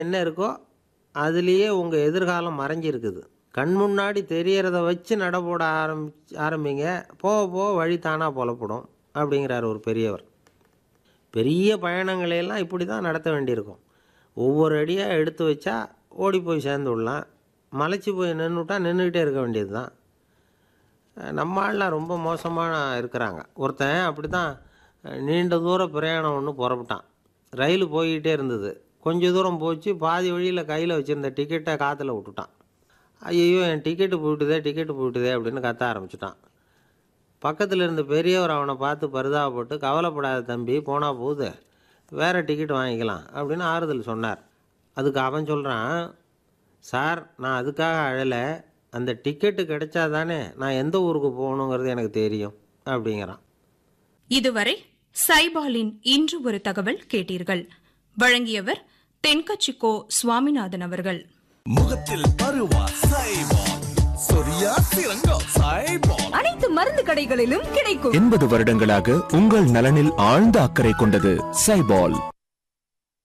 என்ன இருக்கோ அதுலேயே உங்கள் எதிர்காலம் மறைஞ்சிருக்குது கண் முன்னாடி தெரியறத வச்சு நட போட ஆரம்பி ஆரம்பிங்க போக போக வழி தானாக புலப்படும் அப்படிங்கிறார் ஒரு பெரியவர் பெரிய பயணங்களையெல்லாம் இப்படி தான் நடத்த வேண்டியிருக்கும் ஒவ்வொரு அடியாக எடுத்து வச்சா ஓடி போய் சேர்ந்து விடலாம் மலைச்சி போய் நின்றுட்டா நின்றுக்கிட்டே இருக்க வேண்டியது தான் நம்ம ஆள்லாம் ரொம்ப மோசமாக இருக்கிறாங்க ஒருத்தன் அப்படி தான் நீண்ட தூர பிரயாணம் ஒன்று புறப்பட்டான் ரயில் போய்கிட்டே இருந்தது கொஞ்ச தூரம் போச்சு பாதி வழியில் கையில் வச்சுருந்த டிக்கெட்டை காற்றுல விட்டுட்டான் ஐயோ என் டிக்கெட்டு போயிட்டுதே டிக்கெட்டு போயிட்டுதே அப்படின்னு கத்த ஆரம்பிச்சிட்டான் பக்கத்தில் இருந்த பெரியவர் அவனை பார்த்து பரிதாபப்பட்டு கவலைப்படாத தம்பி போனால் போகுது வேறு டிக்கெட் வாங்கிக்கலாம் அப்படின்னு ஆறுதல் சொன்னார் அதுக்கு அவன் சொல்கிறான் சார் நான் அதுக்காக அழலை அந்த டிக்கெட்டு கிடைச்சா தானே நான் எந்த ஊருக்கு போகணுங்கிறது எனக்கு தெரியும் அப்படிங்கிறான் இதுவரை சைபாலின் இன்று ஒரு தகவல் கேட்டீர்கள் வழங்கியவர் தென்கச்சிக்கோ சுவாமிநாதன் அவர்கள் முகத்தில் பருவா சைபால் சொரியா சிறங்கோ சைபால் அனைத்து மருந்து கடைகளிலும் கிடைக்கும் எண்பது வருடங்களாக உங்கள் நலனில் ஆழ்ந்த அக்கறை கொண்டது சைபால்